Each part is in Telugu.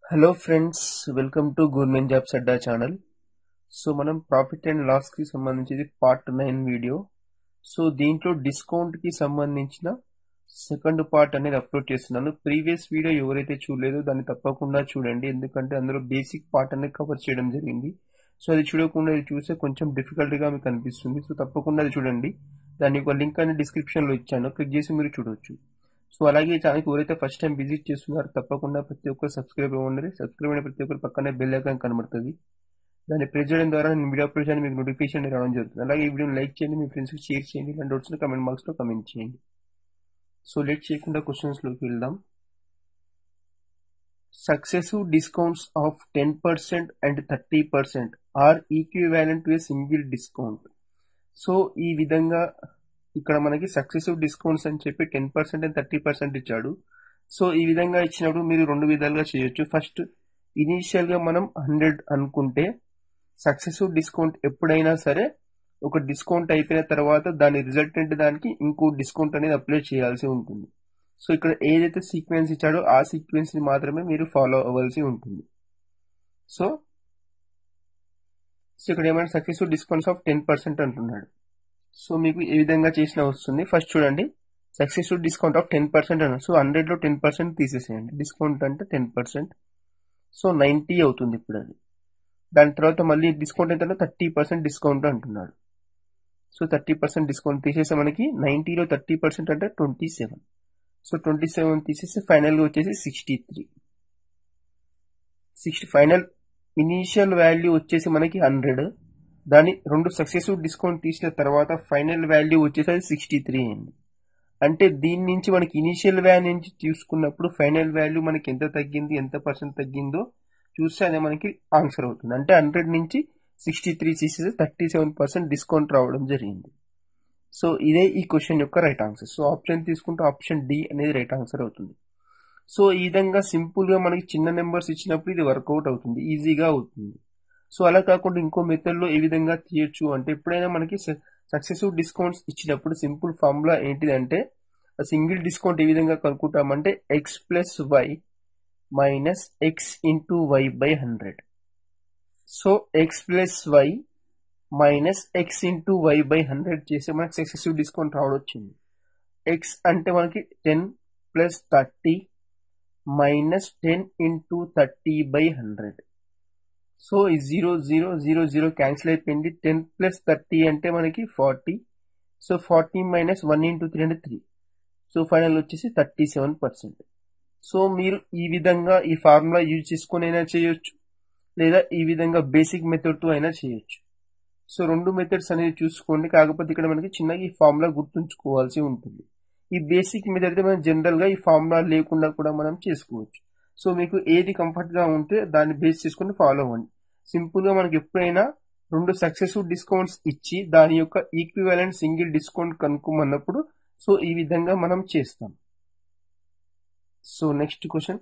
Hello friends welcome to government jobs Adda channel so మనం ప్రాఫిట్ అండ్ లాస్ కి సంబంధించి పార్ట్ నైన్ వీడియో సో దీంట్లో డిస్కౌంట్ కి సంబంధించిన సెకండ్ పార్ట్ అనేది అప్లోడ్ చేస్తున్నాను ప్రీవియస్ వీడియో ఎవరైతే చూడలేదో దాన్ని తప్పకుండా చూడండి ఎందుకంటే అందులో బేసిక్ పార్ట్ అనేది కవర్ చేయడం జరిగింది సో అది చూడకుండా ఇది చూస్తే కొంచెం difficult గా మీకు అనిపిస్తుంది సో తప్పకుండా అది చూడండి దాని యొక్క లింక్ అనేది description లో ఇచ్చాను క్లిక్ చేసి మీరు చూడవచ్చు సో అలాగే ఈ ఛానల్కి ఎవరైతే ఫస్ట్ టైం విజిట్ చేస్తున్నారో తప్పకుండా ప్రతి ఒక్కరు సబ్స్క్రైబ్ అవ్వండి సబ్స్క్రైబ్ అయిన ప్రతి ఒక్కరు పక్కనే బెల్ ఐకాన్ కనబడుతుంది దాన్ని ప్రెస్ చేయడం ద్వారా నేను వీడియో అప్లోడ్ చేయడానికి మీకు నోటిఫికేషన్ రావడం జరుగుతుంది అలాగే ఈ వీడియోని లైక్ చేయండి మీ ఫ్రెండ్స్కి షేర్ చేయండి ఇలాంటి డౌట్స్ కమెంట్ బాక్స్లో కమెంట్ చేయండి సో లేట్ చేయకుండా క్వశ్చన్స్లోకి వెళ్దాం successive discounts of ten percent and thirty percent are equivalent to a single discount so ఈ విధంగా ఇక్కడ మనకి సక్సెసివ్ డిస్కౌంట్స్ అని చెప్పి ten percent and thirty percent ఇచ్చాడు సో ఈ విధంగా ఇచ్చినప్పుడు మీరు రెండు విధాలుగా చేయొచ్చు ఫస్ట్ ఇనీషియల్ గా మనం హండ్రెడ్ అనుకుంటే సక్సెసివ్ డిస్కౌంట్ ఎప్పుడైనా సరే ఒక డిస్కౌంట్ అయిపోయిన తర్వాత దాని రిజల్టెంట్ దానికి ఇంకో డిస్కౌంట్ అనేది అప్లై చేయాల్సి ఉంటుంది సో ఇక్కడ ఏదైతే సీక్వెన్స్ ఇచ్చాడో ఆ సీక్వెన్స్ ని మాత్రమే మీరు ఫాలో అవ్వాల్సి ఉంటుంది సో సో ఇక్కడ ఏమైనా successive discounts of ten percent అంటున్నాడు సో మీకు ఏ విధంగా చేసినా వస్తుంది ఫస్ట్ చూడండి successive discount of ten percent అన్న సో హండ్రెడ్ లో టెన్ పర్సెంట్ తీసేసేయండి డిస్కౌంట్ అంటే టెన్ పర్సెంట్ సో నైంటీ అవుతుంది ఇప్పుడు అది దాని తర్వాత మళ్ళీ డిస్కౌంట్ ఎంత థర్టీ పర్సెంట్ డిస్కౌంట్ అంటున్నాడు సో థర్టీ పర్సెంట్ డిస్కౌంట్ తీసేస్తే మనకి నైంటీలో థర్టీ పర్సెంట్ అంటే twenty seven so twenty seven తీసేసి ఫైనల్గా వచ్చేసి sixty three sixty final initial value వచ్చేసి మనకి హండ్రెడ్ దాని రెండు సక్సెసివ్ డిస్కౌంట్ తీసిన తర్వాత ఫైనల్ వాల్యూ వచ్చేసరికి సిక్స్టీ త్రీ అయింది అంటే దీని నుంచి మనకి ఇనీషియల్ వాల్యూ నుంచి చూసుకున్నప్పుడు ఫైనల్ వాల్యూ మనకి ఎంత తగ్గింది ఎంత పర్సెంట్ తగ్గిందో చూస్తే అదే మనకి ఆన్సర్ అవుతుంది అంటే హండ్రెడ్ నుంచి సిక్స్టీ త్రీ తీసేసి థర్టీ సెవెన్ పర్సెంట్ డిస్కౌంట్ రావడం జరిగింది సో ఇదే ఈ క్వశ్చన్ యొక్క రైట్ ఆన్సర్ సో ఆప్షన్ తీసుకుంటే ఆప్షన్ డి అనేది రైట్ ఆన్సర్ అవుతుంది సో ఈ విధంగా సింపుల్ గా మనకి చిన్న నెంబర్స్ ఇచ్చినప్పుడు ఇది వర్కౌట్ అవుతుంది ఈజీగా అవుతుంది సో అలా కాకుండా ఇంకో మెథడ్ లో ఏ విధంగా తీయచ్చు అంటే ఎప్పుడైనా మనకి సక్సెసివ్ డిస్కౌంట్స్ ఇచ్చినప్పుడు సింపుల్ ఫార్ములా ఏంటిదంటే సింగిల్ డిస్కౌంట్ ఏ విధంగా కనుక్కుంటామంటే x plus y minus x into y by hundred so x plus y minus x into y by hundred చేస్తే మనకి సక్సెసివ్ డిస్కౌంట్ రావడం వచ్చింది ఎక్స్ అంటే మనకి ten plus thirty minus ten into thirty by hundred so ఈ zero zero zero zero cancel అయిపోయింది టెన్ ప్లస్ థర్టీ అంటే మనకి forty so forty minus one into three అంటే త్రీ సో ఫైనల్ వచ్చేసి థర్టీ సెవెన్ పర్సెంట్ సో మీరు ఈ విధంగా ఈ ఫార్ములా యూజ్ చేసుకొని అయినా చేయొచ్చు లేదా ఈ విధంగా బేసిక్ మెథడ్తో అయినా చేయొచ్చు సో రెండు మెథడ్స్ అనేది చూసుకోండి కాకపోతే ఇక్కడ మనకి చిన్నగా ఈ ఫార్ములా గుర్తుంచుకోవాల్సి ఉంటుంది ఈ బేసిక్ మెథడ్ అయితే మనం జనరల్గా ఈ ఫార్ములా లేకుండా కూడా మనం చేసుకోవచ్చు సో మీకు ఏది కంఫర్ట్ గా ఉంటే దాన్ని బేస్ చేసుకుని ఫాలో అవ్వండి సింపుల్ గా మనకి ఎప్పుడైనా రెండు సక్సెసివ్ డిస్కౌంట్స్ ఇచ్చి దాని యొక్క ఈక్వివలెంట్ సింగిల్ డిస్కౌంట్ కనుక్కోమన్నప్పుడు సో ఈ విధంగా మనం చేస్తాం so next question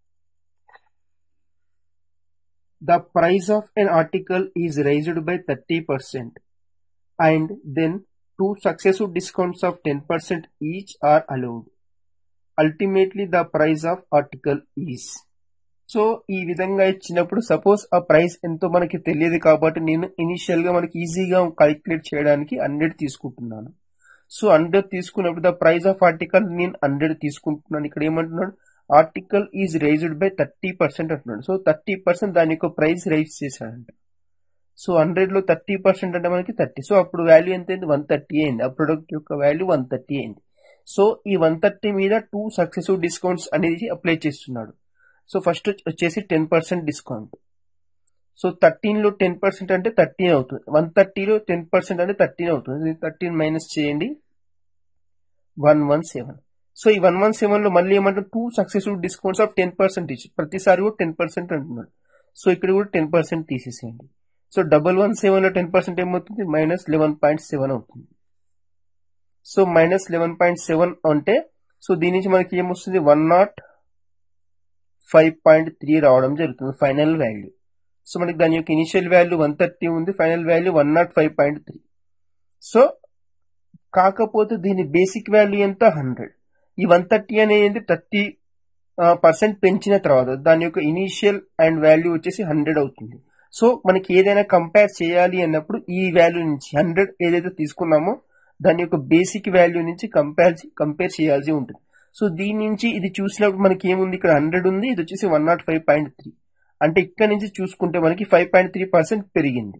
the price of an article is raised by thirty percent and then two successive discounts of ten percent each are allowed ultimately the price of article is so ఈ విధంగా ఇచ్చినప్పుడు సపోజ్ ఆ ప్రైస్ ఎంతో మనకి తెలియదు కాబట్టి నేను ఇనిషియల్ గా మనకి ఈజీగా క్యాలిక్యులేట్ చేయడానికి హండ్రెడ్ తీసుకుంటున్నాను సో హండ్రెడ్ తీసుకున్నప్పుడు ద ప్రైస్ ఆఫ్ ఆర్టికల్ నేను హండ్రెడ్ తీసుకుంటున్నాను ఇక్కడ ఏమంటున్నాడు article is raised by thirty percent అంటున్నాడు సో థర్టీ పర్సెంట్ దాని యొక్క ప్రైస్ రైజ్ చేశాడంట సో హండ్రెడ్ లో థర్టీ పర్సెంట్ అంటే మనకి థర్టీ సో అప్పుడు వాల్యూ ఎంత అయింది వన్ థర్టీ అయింది ఆ ప్రొడక్ట్ యొక్క వాల్యూ వన్ థర్టీ అయింది సో ఈ వన్ థర్టీ మీద టూ సక్సెసివ్ డిస్కౌంట్స్ అనేది అప్లై చేస్తున్నాడు సో ఫస్ట్ వచ్చేసి ten percent discount so thirteen లో టెన్ పర్సెంట్ అంటే థర్టీన్ అవుతుంది వన్ థర్టీలో టెన్ పర్సెంట్ అంటే థర్టీన్ అవుతుంది థర్టీన్ మైనస్ చేయండి వన్ వన్ సెవెన్ సో ఈ వన్ వన్ సెవెన్ లో మళ్ళీ ఏమంటారు two successive discounts of ten percent ఇచ్చి ప్రతిసారి కూడా టెన్ పర్సెంట్ అంటున్నాడు సో ఇక్కడ కూడా టెన్ పర్సెంట్ తీసేసేయండి సో డబల్ వన్ సెవెన్ లో టెన్ పర్సెంట్ ఏమవుతుంది మైనస్ లెవెన్ పాయింట్ సెవెన్ అవుతుంది so minus eleven point seven అంటే సో దీని నుంచి మనకి ఏమొస్తుంది one nought five point three రావడం జరుగుతుంది ఫైనల్ వాల్యూ సో మనకి దాని యొక్క ఇనిషియల్ వాల్యూ వన్ థర్టీ ఉంది final value one nought five point three so కాకపోతే దీని బేసిక్ వాల్యూ ఎంత హండ్రెడ్ ఈ వన్ థర్టీ అనేది థర్టీ పర్సెంట్ పెంచిన తర్వాత దాని యొక్క ఇనీషియల్ అండ్ వాల్యూ వచ్చేసి హండ్రెడ్ అవుతుంది సో మనకి ఏదైనా కంపేర్ చేయాలి అన్నప్పుడు ఈ వాల్యూ నుంచి హండ్రెడ్ ఏదైతే తీసుకున్నామో దాని యొక్క బేసిక్ వాల్యూ నుంచి కంపేర్ కంపేర్ చేయాల్సి ఉంటుంది సో దీని నుంచి ఇది చూసినప్పుడు మనకి ఏముంది ఇక్కడ హండ్రెడ్ ఉంది ఇది వచ్చేసి one nought five point three అంటే ఇక్కడ నుంచి చూసుకుంటే మనకి ఫైవ్ పాయింట్ త్రీ పర్సెంట్ పెరిగింది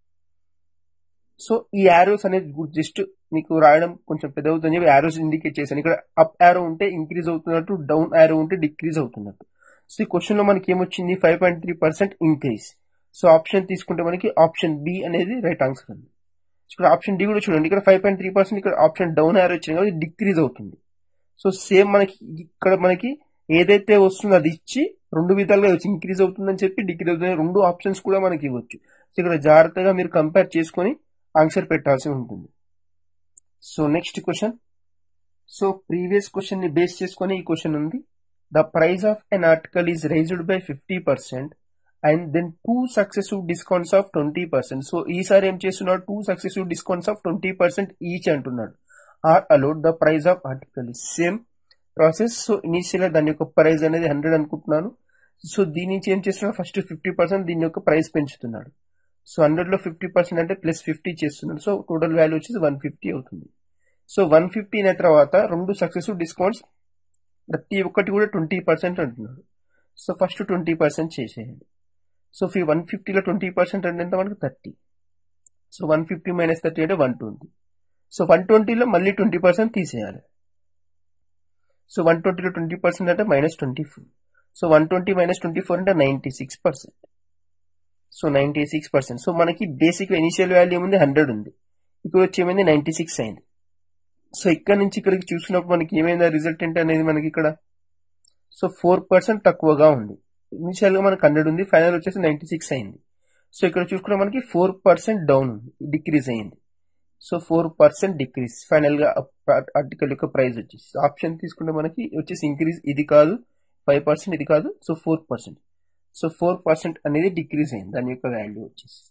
సో ఈ యారోస్ అనేది జస్ట్ మీకు రాయడం కొంచెం పెద్ద అవుతుంది చెప్పి యారోస్ ఇండికేట్ చేశాను ఇక్కడ అప్ యారో ఉంటే ఇంక్రీజ్ అవుతున్నట్టు డౌన్ యారో ఉంటే డిక్రీజ్ అవుతున్నట్టు సో ఈ క్వశ్చన్ లో మనకి ఏమొచ్చింది five point three percent increase so option తీసుకుంటే మనకి ఆప్షన్ బి అనేది రైట్ ఆన్సర్ ఉంది ఇక్కడ ఆప్షన్ డి కూడా చూడండి ఇక్కడ ఫైవ్ పాయింట్ త్రీ పర్సెంట్ ఇక్కడ ఆప్షన్ డౌన్ యారో వచ్చింది కాబట్టి డిక్రీజ్ అవుతుంది సో సేమ్ మనకి ఇక్కడ మనకి ఏదైతే వస్తుందో అది ఇచ్చి రెండు విధాలుగా వచ్చి ఇంక్రీజ్ అవుతుందని చెప్పి డిక్రీజ్ అవుతుంది రెండు ఆప్షన్స్ కూడా మనకి ఇవ్వచ్చు సో ఇక్కడ జాగ్రత్తగా మీరు కంపేర్ చేసుకొని ఆన్సర్ పెట్టాల్సి ఉంటుంది so next question so previous question ని బేస్ చేసుకొని ఈ క్వశ్చన్ ఉంది the price of an article is raised by fifty percent and then two successive discounts of twenty percent so ఈసారి ఏం చేస్తున్నాడు two successive discounts of twenty percent each అంటున్నాడు are allowed the price of article same process so initial దాని యొక్క ప్రైస్ అనేది హండ్రెడ్ అనుకుంటున్నాను సో దీని నుంచి ఏం చేస్తున్నాడు ఫస్ట్ ఫిఫ్టీ పర్సెంట్ దీని యొక్క ప్రైస్ పెంచుతున్నాడు సో హండ్రెడ్ లో ఫిఫ్టీ పర్సెంట్ అంటే ప్లస్ ఫిఫ్టీ చేస్తున్నాడు సో టోటల్ వాల్యూ వచ్చేసి వన్ ఫిఫ్టీ అవుతుంది సో వన్ ఫిఫ్టీ అయిన తర్వాత రెండు సక్సెసివ్ డిస్కౌంట్స్ ప్రతి ఒక్కటి కూడా ట్వంటీ పర్సెంట్ అంటున్నాడు సో ఫస్ట్ ట్వంటీ పర్సెంట్ చేసేయండి సో ఫీ వన్ ఫిఫ్టీలో ట్వంటీ పర్సెంట్ అంటే ఎంత మనకు thirty so one fifty minus thirty అంటే వన్ ట్వంటీ సో వన్ ట్వంటీలో మళ్ళీ ట్వంటీ పర్సెంట్ తీసేయాలి సో వన్ ట్వంటీలో ట్వంటీ పర్సెంట్ అంటే minus twenty four so one twenty minus twenty four అంటే ninety six percent so ninety six percent so మనకి బేసిక్ ఇనిషియల్ వాల్యూ ఏముంది హండ్రెడ్ ఉంది ఇక్కడ వచ్చి ఏమైంది నైంటీ సిక్స్ అయింది సో ఇక్కడ నుంచి ఇక్కడికి చూసినప్పుడు మనకి ఏమైంది రిజల్ట్ ఏంటి అనేది మనకి ఇక్కడ సో ఫోర్ పర్సెంట్ తక్కువగా ఉంది ఇనిషియల్ గా మనకి హండ్రెడ్ ఉంది ఫైనల్ వచ్చేసి నైంటీ సిక్స్ అయింది సో ఇక్కడ చూసుకుంటే మనకి ఫోర్ పర్సెంట్ డౌన్ ఉంది డిక్రీజ్ అయింది so four percent decrease final గా ఆర్టికల్ యొక్క ప్రైస్ వచ్చేసి ఆప్షన్ తీసుకుంటే మనకి వచ్చేసి ఇంక్రీజ్ ఇది కాదు ఫైవ్ పర్సెంట్ ఇది కాదు so four percent so four percent అనేది డిక్రీజ్ అయింది దాని యొక్క వాల్యూ వచ్చేసి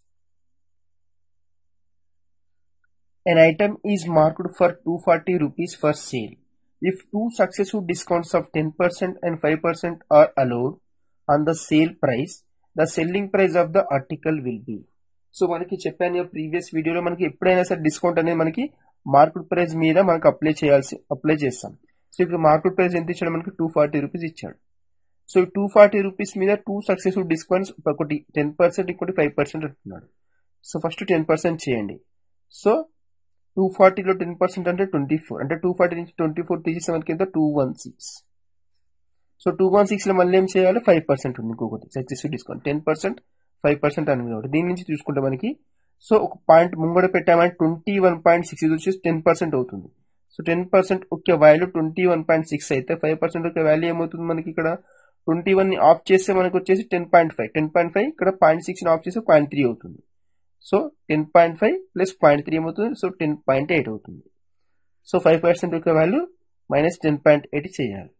An item is marked for 240 rupees for sale. If two successive discounts of 10% and 5% are allowed on the sale price, the selling price of the article will be. So మనకి చెప్పాను ప్రీవియస్ వీడియోలో మనకి ఎప్పుడైనా సరే డిస్కౌంట్ అనేది మనకి మార్కెట్ ప్రైస్ మీద మనకి అప్లై చేయాల్సి అప్లై చేస్తాం సో ఇక్కడ మార్కెట్ ప్రైస్ ఎంత ఇచ్చాడు మనకి టూ ఫార్టీ రూపీస్ ఇచ్చాడు సో టూ ఫార్టీ రూపీస్ మీద టూ సక్సెసివ్ డిస్కౌంట్స్ ఒకటి టెన్ పర్సెంట్ ఇంకోటి ఫైవ్ పర్సెంట్ అంటున్నాడు సో ఫస్ట్ టెన్ పర్సెంట్ చేయండి సో టూ ఫార్టీలో టెన్ పర్సెంట్ అంటే ట్వంటీ ఫోర్ అంటే టూ ఫార్టీ నుంచి ట్వంటీ ఫోర్ తీసేసే మనకి ఎంత two one six so two one సిక్స్లో మళ్ళీ ఏం చేయాలి ఫైవ్ పర్సెంట్ ఉంది ఇంకొకటి successive discount ten percent five percent అని కాబట్టి దీని నుంచి చూసుకుంటే మనకి సో ఒక పాయింట్ ముంగడ పెట్టామంటే ట్వంటీ వన్ పాయింట్ సిక్స్ ఇది వచ్చేసి టెన్ పర్సెంట్ అవుతుంది సో టెన్ పర్సెంట్ ఒక value twenty one point six అయితే ఫైవ్ పర్సెంట్ ఒక వాల్యూ ఏమవుతుంది మనకి ఇక్కడ ట్వంటీ వన్ ని ఆఫ్ చేస్తే మనకి వచ్చేసి ten point five ten point five ఇక్కడ పాయింట్ సిక్స్ ని ఆఫ్ చేస్తే పాయింట్ త్రీ అవుతుంది so ten point five plus point three ఏమవుతుంది సో టెన్ పాయింట్ ఎయిట్ అవుతుంది సో ఫైవ్ పర్సెంట్ యొక్క value minus ten point eight చేయాలి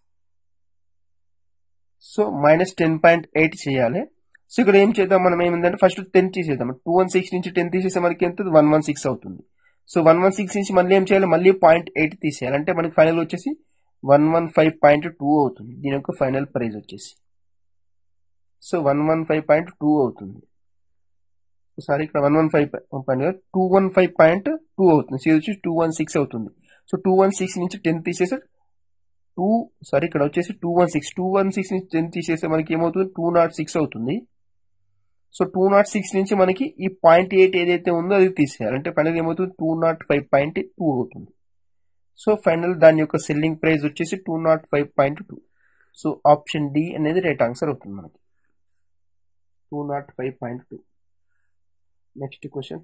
so minus ten point eight చేయాలి సో ఇక్కడ ఏం చేద్దాం మనం ఏమిందంటే ఫస్ట్ టెన్ తీసేద్దాం టూ వన్ సిక్స్ నుంచి టెన్ తీసేస్తే మనకి ఎంత వన్ వన్ సిక్స్ అవుతుంది సో వన్ వన్ సిక్స్ నుంచి మళ్ళీ ఏం చేయాలి మళ్ళీ పాయింట్ ఎయిట్ తీసేయాలి అంటే మనకి ఫైనల్ వచ్చేసి one one five point two అవుతుంది దీని యొక్క ఫైనల్ ప్రైస్ వచ్చేసి so one one five point two అవుతుంది సారీ ఇక్కడ one one five point two one five point two అవుతుంది సో ఇది వచ్చి టూ వన్ సిక్స్ అవుతుంది సో టూ వన్ సిక్స్ నుంచి టెన్ తీసేస్తే టూ సారీ ఇక్కడ వచ్చేసి two one six two one six నుంచి టెన్ తీసేస్తే మనకి ఏమవుతుంది టూ నాట్ సిక్స్ అవుతుంది సో టూ నాట్ సిక్స్ నుంచి మనకి ఈ పాయింట్ ఎయిట్ ఏదైతే ఉందో అది తీసేయాలి అంటే ఫైనల్ ఏమవుతుంది two nought five point two అవుతుంది సో ఫైనల్ దాని యొక్క సెల్లింగ్ ప్రైస్ వచ్చేసి two nought five point two so option D అనేది రైట్ ఆన్సర్ అవుతుంది మనకి two nought five point two next question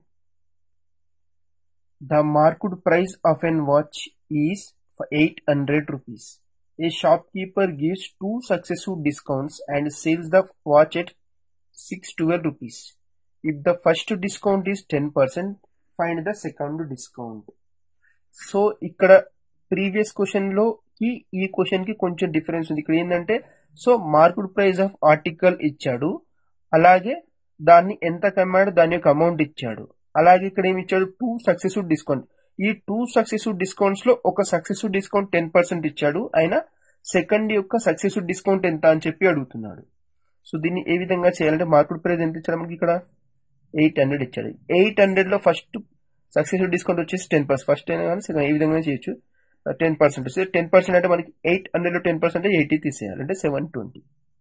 the marked price of an watch is eight hundred rupees a shopkeeper gives two successive discounts and sells the watch at six twelve rupees if the first discount is ten percent find the second discount so ఇక్కడ ప్రీవియస్ క్వశ్చన్ లో కి ఈ క్వశ్చన్ కి కొంచెం డిఫరెన్స్ ఉంది ఇక్కడ ఏంటంటే so market price of article ఇచ్చాడు అలాగే దాన్ని ఎంత కమ్మాడు దాని యొక్క అమౌంట్ ఇచ్చాడు అలాగే ఇక్కడ ఏమి ఇచ్చాడు టూ సక్సెసివ్ డిస్కౌంట్ ఈ టూ సక్సెసివ్ డిస్కౌంట్స్ లో ఒక సక్సెసివ్ డిస్కౌంట్ టెన్ పర్సెంట్ ఇచ్చాడు ఆయన సెకండ్ యొక్క సక్సెసివ్ డిస్కౌంట్ ఎంత అని చెప్పి అడుగుతున్నాడు సో దీన్ని ఏ విధంగా చేయాలంటే మార్కెట్ ప్రైస్ ఎంత ఇచ్చాడు మనకి ఇక్కడ ఎయిట్ హండ్రెడ్ ఇచ్చాడు ఎయిట్ హండ్రెడ్ లో ఫస్ట్ సక్సెసివ్ డిస్కౌంట్ వచ్చేసి టెన్ పర్సెంట్ ఫస్ట్ అయినా కానీ సెకండ్ ఏ విధంగా చేయొచ్చు టెన్ పర్సెంట్ వస్తే టెన్ పర్సెంట్ అంటే మనకి ఎయిట్ హండ్రెడ్ లో టెన్ పర్సెంట్ ఎయిటీ తీసేయాలి అంటే seven twenty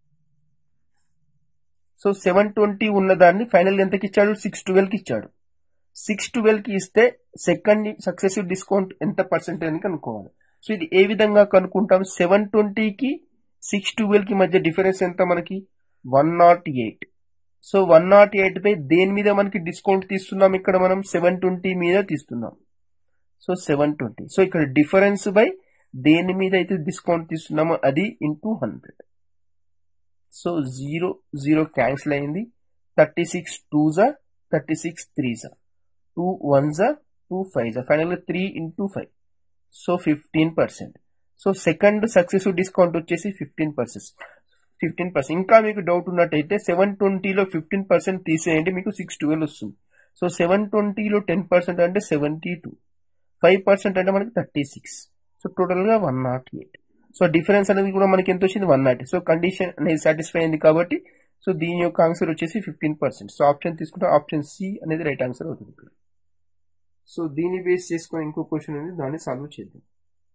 so seven twenty ఉన్న దాన్ని ఫైనల్ ఎంతకి ఇచ్చాడు సిక్స్ ట్వెల్వ్ కి ఇచ్చాడు సిక్స్ ట్వెల్వ్ కి ఇస్తే సెకండ్ సక్సెసివ్ డిస్కౌంట్ ఎంత పర్సెంట్ అని కనుక్కోవాలి సో ఇది ఏ విధంగా కనుక్కుంటాం సెవెన్ ట్వంటీకి సిక్స్ ట్వెల్వ్ కి మధ్య డిఫరెన్స్ ఎంత మనకి one nought eight so one nought eight పై దేని మీద మనకి డిస్కౌంట్ తీస్తున్నాం ఇక్కడ మనం సెవెన్ ట్వంటీ మీద తీస్తున్నాం సో సెవెన్ ట్వంటీ సో ఇక్కడ డిఫరెన్స్ బై దేని మీద అయితే డిస్కౌంట్ తీస్తున్నామో అది into hundred so zero zero cancel అయింది థర్టీ సిక్స్ టూ జా థర్టీ సిక్స్ త్రీ జా టూ వన్ జా టూ ఫైవ్ జా ఫైనల్గా three into five so fifteen percent so second successive discount వచ్చేసి ఫిఫ్టీన్ పర్సెంట్ ఫిఫ్టీన్ పర్సెంట్ ఇంకా మీకు డౌట్ ఉన్నట్టయితే సెవెన్ ట్వంటీలో ఫిఫ్టీన్ పర్సెంట్ తీసేయండి మీకు సిక్స్ ట్వెల్వ్ వస్తుంది సో సెవెన్ ట్వంటీలో టెన్ పర్సెంట్ అంటే సెవెంటీ టూ ఫైవ్ పర్సెంట్ అంటే మనకి థర్టీ సిక్స్ సో టోటల్గా one nought eight so difference అనేది కూడా మనకి ఎంత వచ్చింది వన్ నాట్ సో కండిషన్ అనేది సాటిస్ఫై అయింది కాబట్టి సో దీని యొక్క ఆన్సర్ వచ్చేసి ఫిఫ్టీన్ పర్సెంట్ సో ఆప్షన్ తీసుకుంటే ఆప్షన్ సి అనేది రైట్ ఆన్సర్ అవుతుంది ఇక్కడ సో దీన్ని బేస్ చేసుకొని ఇంకో క్వశ్చన్ ఉంది దాన్ని సాల్వ్ చేద్దాం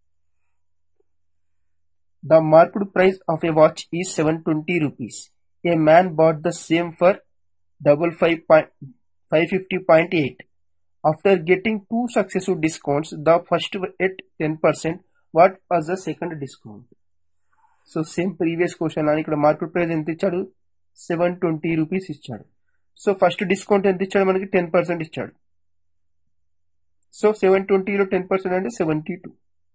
The marked price of a watch is 720 rupees. A man bought the same for double five point five fifty point eight. After getting two successive discounts, the first at ten percent. What was the second discount? So same previous question అని ఇక్కడ మార్కెట్ ప్రైస్ ఎంత ఇచ్చాడు సెవెన్ ట్వంటీ రూపీస్ ఇచ్చాడు సో ఫస్ట్ డిస్కౌంట్ ఎంత ఇచ్చాడు మనకి టెన్ పర్సెంట్ ఇచ్చాడు సో సెవెన్ ట్వంటీలో టెన్ పర్సెంట్ అంటే సెవెంటీ టూ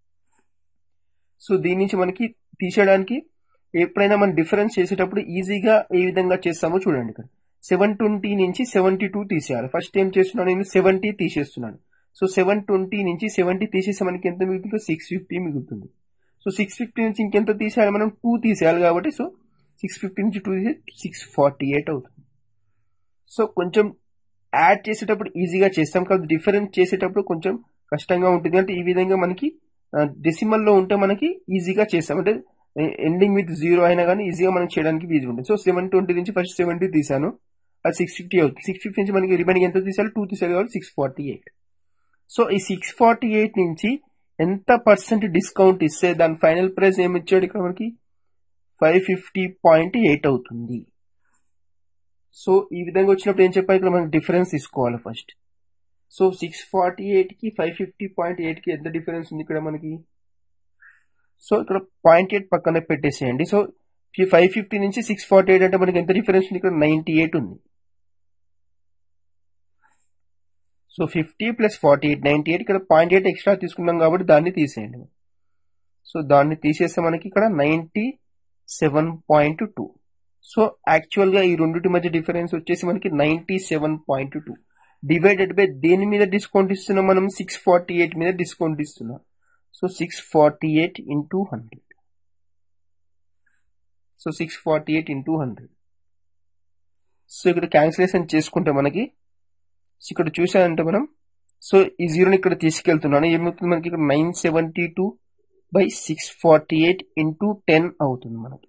సో దీని నుంచి మనకి తీసేయడానికి ఎప్పుడైనా మనం డిఫరెన్స్ చేసేటప్పుడు ఈజీగా ఏ విధంగా చేస్తామో చూడండి ఇక్కడ సెవెన్ ట్వంటీ నుంచి సెవెంటీ టూ తీసేయాలి ఫస్ట్ ఏం చేస్తున్నాను నేను సెవెంటీ తీసేస్తున్నాను సో సెవెన్ ట్వంటీ నుంచి సెవెంటీ తీసేస్తే మనకి ఎంత మిగులుతుంది సిక్స్ ఫిఫ్టీ మిగులుతుంది సో సిక్స్ ఫిఫ్టీ నుంచి ఇంకెంత తీసేయాలి మనం టూ తీసేయాలి కాబట్టి సో సిక్స్ ఫిఫ్టీ నుంచి టూ తీసే సిక్స్ ఫార్టీ ఎయిట్ అవుతుంది సో కొంచెం యాడ్ చేసేటప్పుడు ఈజీగా చేస్తాం కాబట్టి డిఫరెన్స్ చేసేటప్పుడు కొంచెం కష్టంగా ఉంటుంది అంటే ఈ విధంగా మనకి డెసిమల్లో ఉంటే మనకి ఈజీగా చేస్తాం అంటే ఎండింగ్ విత్ జీరో అయినా కానీ ఈజీగా మనం చేయడానికి ఈజీ ఉంటుంది సో సెవెన్ ట్వంటీ నుంచి ఫస్ట్ సెవెంటీ తీసాను అది సిక్స్ ఫిఫ్టీ అవుతుంది సిక్స్ ఫిఫ్టీ నుంచి మనకి రిమైనింగ్ ఎంత తీసాలి టూ తీసాలి కాబట్టి సిక్స్ ఫార్టీ ఎయిట్ సో ఈ సిక్స్ ఫార్టీ ఎయిట్ నుంచి ఎంత పర్సెంట్ డిస్కౌంట్ ఇస్తే దాని ఫైనల్ ప్రైస్ ఏమి ఇచ్చాడు ఇక్కడ మనకి ఫైవ్ ఫిఫ్టీ పాయింట్ ఎయిట్ అవుతుంది సో ఈ విధంగా వచ్చినప్పుడు ఏం చెప్పాలి ఇక్కడ మనకి డిఫరెన్స్ తీసుకోవాలి first so six forty eight కి ఫైవ్ ఫిఫ్టీ పాయింట్ ఎయిట్ కి ఎంత డిఫరెన్స్ ఉంది ఇక్కడ మనకి సో ఇక్కడ పాయింట్ ఎయిట్ పక్కన పెట్టేసేయండి సో ఫైవ్ ఫిఫ్టీ నుంచి సిక్స్ ఫార్టీ ఎయిట్ అంటే మనకి ఎంత డిఫరెన్స్ ఉంది ఇక్కడ నైన్టీ ఎయిట్ ఉంది so fifty plus forty eight ninety eight ఇక్కడ పాయింట్ ఎయిట్ ఎక్స్ట్రా తీసుకున్నాం కాబట్టి దాన్ని తీసేయండి సో దాన్ని తీసేస్తే మనకి ఇక్కడ ninety seven point two so యాక్చువల్గా ఈ రెండింటి మధ్య డిఫరెన్స్ వచ్చేసి మనకి ninety seven point two divided by దేని మీద డిస్కౌంట్ ఇస్తున్నాం మనం సిక్స్ ఫార్టీ ఎయిట్ మీద డిస్కౌంట్ ఇస్తున్నాం so six forty eight into hundred so six forty eight into hundred so ఇక్కడ క్యాన్సిలేషన్ చేసుకుంటే మనకి ఇక్కడ చూసానంటే మనం సో ఈ జీరోని ఇక్కడ తీసుకెళ్తున్నాను ఏమవుతుంది మనకి ఇక్కడ nine seventy two by six forty eight into ten అవుతుంది మనకి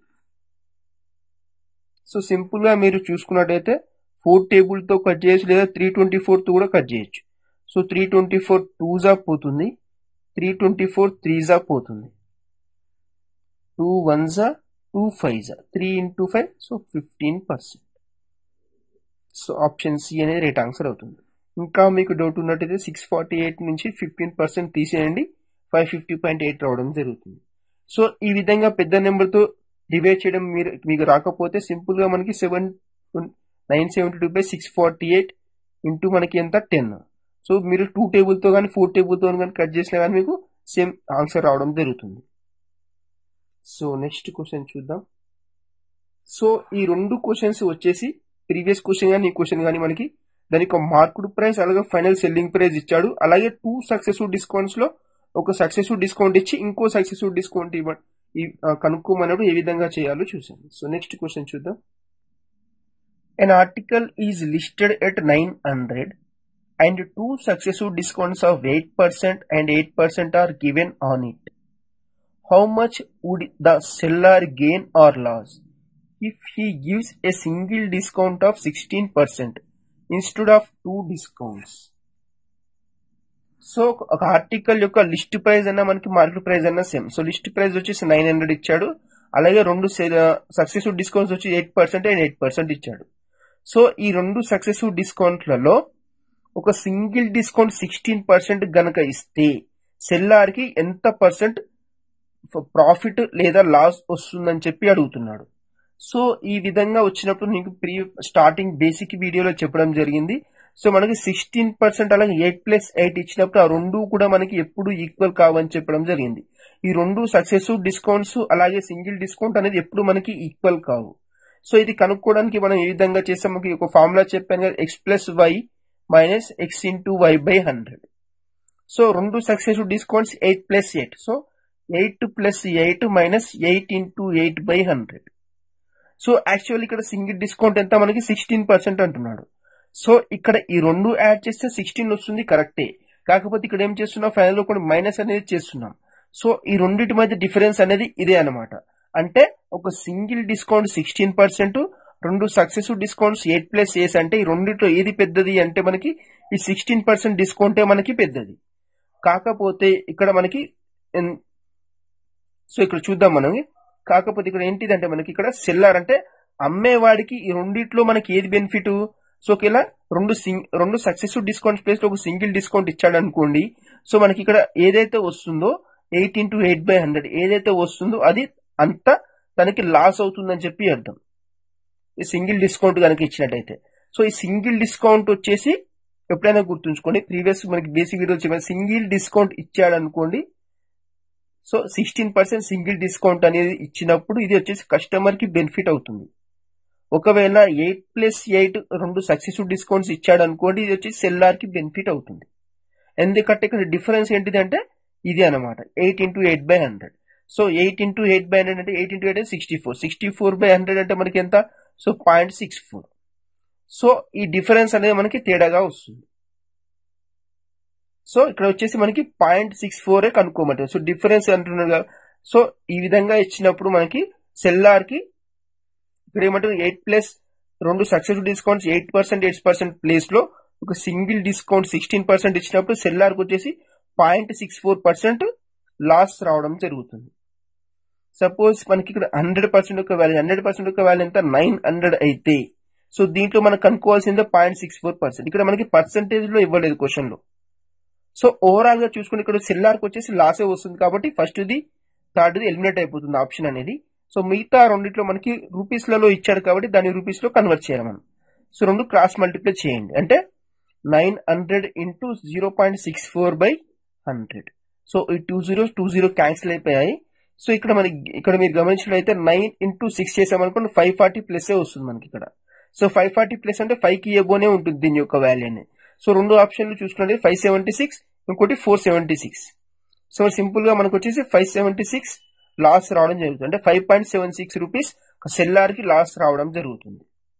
సో సింపుల్గా మీరు చూసుకున్నట్టయితే ఫోర్ టేబుల్తో కట్ చేయొచ్చు లేదా త్రీ ట్వంటీ ఫోర్తో కూడా కట్ చేయొచ్చు so three twenty four two జా పోతుంది త్రీ ట్వంటీ ఫోర్ త్రీ జా పోతుంది టూ వన్ జా టూ ఫైవ్ జా three into five so fifteen percent so option C అనేది రైట్ ఆన్సర్ అవుతుంది ఇంకా మీకు డౌట్ ఉన్నట్టయితే సిక్స్ ఫార్టీ ఎయిట్ నుంచి ఫిఫ్టీన్ పర్సెంట్ తీసేయండి ఫైవ్ ఫిఫ్టీ పాయింట్ ఎయిట్ రావడం జరుగుతుంది సో ఈ విధంగా పెద్ద నెంబర్తో డివైడ్ చేయడం మీరు మీకు రాకపోతే సింపుల్గా మనకి seven nine seventy two by six forty eight into మనకి ఎంత టెన్ సో మీరు టూ టేబుల్తో కానీ ఫోర్ టేబుల్తో కానీ కట్ చేసినా కానీ మీకు సేమ్ ఆన్సర్ రావడం జరుగుతుంది సో నెక్స్ట్ క్వశ్చన్ చూద్దాం సో ఈ రెండు క్వశ్చన్స్ వచ్చేసి ప్రీవియస్ క్వశ్చన్ కానీ ఈ క్వశ్చన్ కానీ మనకి దానికి మార్కుడ్ ప్రైస్ అలాగే ఫైనల్ సెల్లింగ్ ప్రైస్ ఇచ్చాడు అలాగే టూ సక్సెసివ్ డిస్కౌంట్స్ లో ఒక సక్సెసివ్ డిస్కౌంట్ ఇచ్చి ఇంకో సక్సెసివ్ డిస్కౌంట్ ఇవ్వ కనుక్కోమన్నప్పుడు ఏ విధంగా చేయాలో చూసాం సో నెక్స్ట్ క్వశ్చన్ చూద్దాం An article is listed at 900 and two successive discounts of 8% and 8% are given on it. How much would the seller gain or loss if he gives a single discount of sixteen percent instead of two discounts so ఒక ఆర్టికల్ యొక్క లిస్ట్ ప్రైస్ అన్న మనకి మార్కెట్ ప్రైస్ అన్న సేమ్ సో లిస్ట్ ప్రైస్ వచ్చేసి నైన్ హండ్రెడ్ ఇచ్చాడు అలాగే రెండు సక్సెసివ్ డిస్కౌంట్స్ వచ్చి eight percent and eight percent ఇచ్చాడు సో ఈ రెండు సక్సెసివ్ డిస్కౌంట్లలో ఒక సింగిల్ డిస్కౌంట్ సిక్స్టీన్ పర్సెంట్ గనక ఇస్తే సెల్లార్ కి ఎంత పర్సెంట్ ప్రాఫిట్ లేదా లాస్ వస్తుందని చెప్పి అడుగుతున్నాడు సో ఈ విధంగా వచ్చినప్పుడు నీకు ప్రీ స్టార్టింగ్ బేసిక్ వీడియోలో చెప్పడం జరిగింది సో మనకి సిక్స్టీన్ పర్సెంట్ అలాగే ఎయిట్ ప్లస్ ఎయిట్ ఇచ్చినప్పుడు ఆ రెండు కూడా మనకి ఎప్పుడు ఈక్వల్ కావని చెప్పడం జరిగింది ఈ రెండు సక్సెసివ్ డిస్కౌంట్స్ అలాగే సింగిల్ డిస్కౌంట్ అనేది ఎప్పుడు మనకి ఈక్వల్ కావు సో ఇది కనుక్కోవడానికి మనం ఏ విధంగా చేస్తాం మనకి ఒక ఫార్ములా చెప్పాను కదా x plus y minus x into y by hundred so రెండు successive discounts eight plus eight so eight plus eight minus eight into eight by hundred so actual ఇక్కడ సింగిల్ డిస్కౌంట్ ఎంత మనకి సిక్స్టీన్ పర్సెంట్ అంటున్నాడు సో ఇక్కడ ఈ రెండు యాడ్ చేస్తే సిక్స్టీన్ వస్తుంది కరెక్టే కాకపోతే ఇక్కడ ఏం చేస్తున్నాం ఫైనల్ లో కూడా మైనస్ అనేది చేస్తున్నాం సో ఈ రెండింటి మధ్య డిఫరెన్స్ అనేది ఇదే అనమాట అంటే ఒక సింగిల్ డిస్కౌంట్ సిక్స్టీన్ పర్సెంట్ రెండు సక్సెసివ్ డిస్కౌంట్స్ ఎయిట్ ప్లస్ ఏస్ అంటే ఈ రెండిట్లో ఏది పెద్దది అంటే మనకి ఈ సిక్స్టీన్ పర్సెంట్ డిస్కౌంటే మనకి పెద్దది కాకపోతే ఇక్కడ మనకి సో ఇక్కడ చూద్దాం మనం కాకపోతే ఇక్కడ ఏంటిదంటే మనకి ఇక్కడ సెల్లార్ అంటే అమ్మేవాడికి ఈ రెండిట్లో మనకి ఏది బెనిఫిట్ సో ఇలా రెండు సింగ్ రెండు సక్సెసివ్ డిస్కౌంట్ ప్లేస్ లో ఒక సింగిల్ డిస్కౌంట్ ఇచ్చాడు అనుకోండి సో మనకి ఇక్కడ ఏదైతే వస్తుందో eight into eight by hundred ఏదైతే వస్తుందో అది అంత తనకి లాస్ అవుతుందని చెప్పి అర్థం ఈ సింగిల్ డిస్కౌంట్ కనుక ఇచ్చినట్టయితే సో ఈ సింగిల్ డిస్కౌంట్ వచ్చేసి ఎప్పుడైనా గుర్తుంచుకోండి ప్రీవియస్ మనకి బేసిక్ వీడియో చెప్పిన సింగిల్ డిస్కౌంట్ ఇచ్చాడు అనుకోండి so sixteen percent single discount అనేది ఇచ్చినప్పుడు ఇది వచ్చేసి కస్టమర్ కి బెనిఫిట్ అవుతుంది ఒకవేళ ఎయిట్ ప్లస్ ఎయిట్ రెండు సక్సెసివ్ డిస్కౌంట్స్ ఇచ్చాడు అనుకోండి ఇది వచ్చి సెల్లార్ కి బెనిఫిట్ అవుతుంది ఎందుకంటే ఇక్కడ డిఫరెన్స్ ఏంటిది అంటే ఇది అనమాట eight into eight by hundred so eight into eight by hundred అంటే eight into eight sixty four sixty four by hundred అంటే మనకి ఎంత so point six four so ఈ డిఫరెన్స్ అనేది మనకి తేడాగా వస్తుంది సో ఇక్కడ వచ్చేసి మనకి పాయింట్ సిక్స్ ఫోర్ కనుక్కోమంటారు సో డిఫరెన్స్ అంటున్నారు కదా సో ఈ విధంగా ఇచ్చినప్పుడు మనకి సెల్లార్ కి ఇక్కడ ఏమంటారు ఎయిట్ ప్లస్ రెండు successful discounts eight percent eight percent place లో ఒక సింగిల్ డిస్కౌంట్ సిక్స్టీన్ పర్సెంట్ ఇచ్చినప్పుడు సెల్లార్కి వచ్చేసి point six four percent loss రావడం జరుగుతుంది సపోజ్ మనకి ఇక్కడ హండ్రెడ్ పర్సెంట్ యొక్క వాల్యూ హండ్రెడ్ పర్సెంట్ యొక్క వాల్యూ ఎంత నైన్ హండ్రెడ్ అయితే సో దీంట్లో మనం కనుక్కోవాల్సిందే పాయింట్ సిక్స్ ఫోర్ పర్సెంట్ ఇక్కడ మనకి పర్సెంటేజ్ లో ఇవ్వలేదు క్వశ్చన్ లో సో ఓవరాల్ గా చూసుకుని ఇక్కడ సెల్లార్కి వచ్చేసి లాసే వస్తుంది కాబట్టి first the third the eliminate అయిపోతుంది ఆప్షన్ అనేది సో మిగతా రెండిట్లో మనకి రూపీస్ లలో ఇచ్చాడు కాబట్టి దాన్ని రూపీస్ లో కన్వర్ట్ చేయాలి మనం సో రెండు క్రాస్ మల్టిప్లై చేయండి అంటే nine hundred into zero point six four by hundred so ఈ two zero two zero cancel అయిపోయాయి సో ఇక్కడ మనకి ఇక్కడ మీరు గమనించినట్లయితే నైన్ ఇంటూ సిక్స్ చేసామనుకోండి ఫైవ్ ఫార్టీ ప్లస్ వస్తుంది మనకి ఇక్కడ సో ఫైవ్ ఫార్టీ ప్లస్ అంటే ఫైవ్ కి ఎబోనే ఉంటుంది దీని యొక్క వాల్యూ అనేది సో రెండు ఆప్షన్లు చూసుకుంటే ఫైవ్ సెవెంటీ సిక్స్ ఇంకోటి four seventy six so simple గా మనకు వచ్చేసి ఫైవ్ సెవెంటీ సిక్స్ లాస్ రావడం జరుగుతుంది అంటే five point seven six rupees seller కి లాస్ రావడం జరుగుతుంది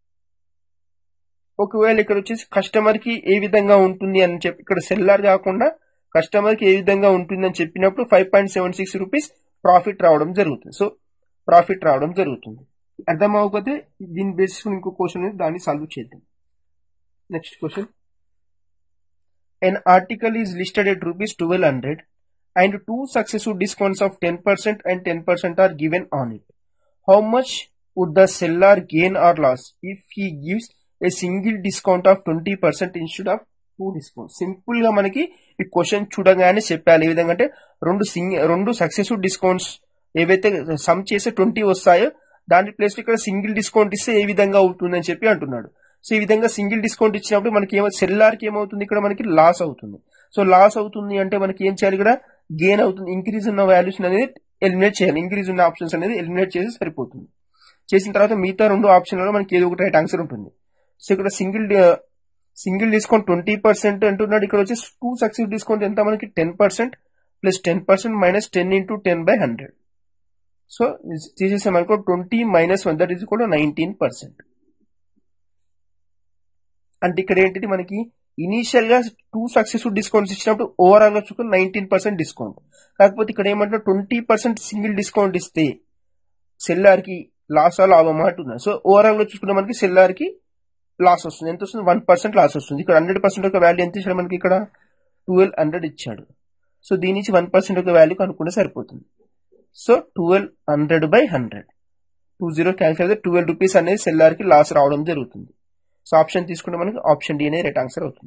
ఒకవేళ ఇక్కడ వచ్చేసి కస్టమర్ కి ఏ విధంగా ఉంటుంది అని చెప్పి ఇక్కడ సెల్లార్ కాకుండా కస్టమర్ కి ఏ విధంగా ఉంటుంది అని చెప్పినప్పుడు five point seven six rupees profit రావడం జరుగుతుంది సో ప్రాఫిట్ రావడం జరుగుతుంది అర్థం అవ్వకపోతే దీని బేసిస్ ఇంకో క్వశ్చన్ దాన్ని సాల్వ్ చేద్దాం next question an article is listed at rupees 1200 and two successive discounts of 10% and 10% are given on it. How much would the seller gain or loss if he gives a single discount of 20% instead of two discount simple గా మనకి ఈ క్వశ్చన్ చూడగానే చెప్పాలి ఏ విధంగా అంటే రెండు సింగ్ రెండు సక్సెసివ్ డిస్కౌంట్స్ ఏవైతే సమ్ చేసే ట్వంటీ వస్తాయో దాని ప్లేస్ ఇక్కడ సింగిల్ డిస్కౌంట్ ఇస్తే ఏ విధంగా అవుతుందని చెప్పి అంటున్నాడు సో ఈ విధంగా సింగిల్ డిస్కౌంట్ ఇచ్చినప్పుడు మనకి ఏమో సెల్లార్ కి ఏమవుతుంది ఇక్కడ మనకి లాస్ అవుతుంది సో లాస్ అవుతుంది అంటే మనకి ఏం చేయాలి ఇక్కడ గెయిన్ అవుతుంది ఇంక్రీజ్ ఉన్న వాల్యూస్ అనేది ఎలిమినేట్ చేయాలి ఇంక్రీజ్ ఉన్న ఆప్షన్స్ అనేది ఎలిమినేట్ చేసి సరిపోతుంది చేసిన తర్వాత మిగతా రెండు ఆప్షన్లలో మనకి ఏదో ఒకటి రైట్ ఆన్సర్ ఉంటుంది సో ఇక్కడ single single discount twenty percent అంటున్నాడు ఇక్కడ వచ్చేసి టూ సక్సెస్ డిస్కౌంట్ ఎంత మనకి ten percent plus ten percent minus ten into ten by hundred so తీసేసామనుకో twenty minus one that is కూడా నైన్టీన్ పర్సెంట్ అంటే ఇక్కడ ఏంటిది మనకి ఇనీషియల్ గా టూ సక్సెస్ఫుల్ డిస్కౌంట్స్ ఇచ్చినప్పుడు ఓవరాల్ గా చూసుకుని నైన్టీన్ పర్సెంట్ డిస్కౌంట్ కాకపోతే ఇక్కడ ఏమంటే ట్వంటీ పర్సెంట్ సింగిల్ డిస్కౌంట్ ఇస్తే సెల్లార్ కి లాస్ ఆ లాభం అంటున్నారు సో ఓవరాల్ గా చూసుకుంటే మనకి సెల్లార్ కి లాస్ వస్తుంది ఎంత వస్తుంది వన్ పర్సెంట్ లాస్ వస్తుంది ఇక్కడ హండ్రెడ్ పర్సెంట్ యొక్క వాల్యూ ఎంత ఇచ్చాడు మనకి ఇక్కడ ట్వెల్వ్ హండ్రెడ్ ఇచ్చాడు సో దీని నుంచి వన్ పర్సెంట్ యొక్క వాల్యూ కనుక్కుంటే సరిపోతుంది so twelve hundred by hundred two zero cancel అయితే ట్వెల్వ్ రూపీస్ అనేది సెల్లార్ కి లాస్ రావడం జరుగుతుంది సో ఆప్షన్ తీసుకుంటే మనకి ఆప్షన్ డి అనేది రైట్ ఆన్సర్ అవుతుంది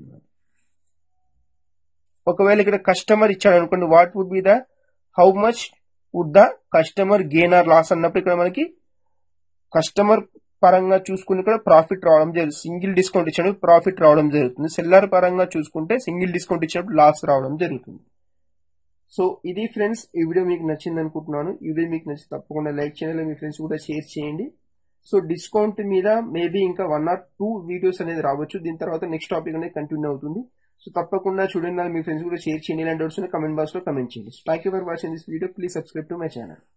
ఒకవేళ ఇక్కడ కస్టమర్ ఇచ్చాడు అనుకోండి what would be the how much would the customer gain or loss అన్నప్పుడు ఇక్కడ మనకి కస్టమర్ పరంగా చూసుకుని కూడా ప్రాఫిట్ రావడం జరుగుతుంది సింగిల్ డిస్కౌంట్ ఇచ్చినప్పుడు ప్రాఫిట్ రావడం జరుగుతుంది సెల్లర్ పరంగా చూసుకుంటే సింగిల్ డిస్కౌంట్ ఇచ్చినప్పుడు లాస్ రావడం జరుగుతుంది సో ఇది ఫ్రెండ్స్ ఈ వీడియో మీకు నచ్చింది అనుకుంటున్నాను ఈ వీడియో మీకు నచ్చి తప్పకుండా లైక్ చేయాలి మీ ఫ్రెండ్స్ కూడా షేర్ చేయండి సో డిస్కౌంట్ మీద మేబీ ఇంకా వన్ ఆర్ టూ వీడియోస్ అనేది రావచ్చు దీని తర్వాత నెక్స్ట్ టాపిక్ అనేది కంటిన్యూ అవుతుంది సో తప్పకుండా చూడండి మీ ఫ్రెండ్స్ కూడా షేర్ చేయండి ఇలాంటి డౌట్స్ కమెంట్ బాక్స్ లో కమెంట్ చేయండి thank you for watching this video please subscribe to my channel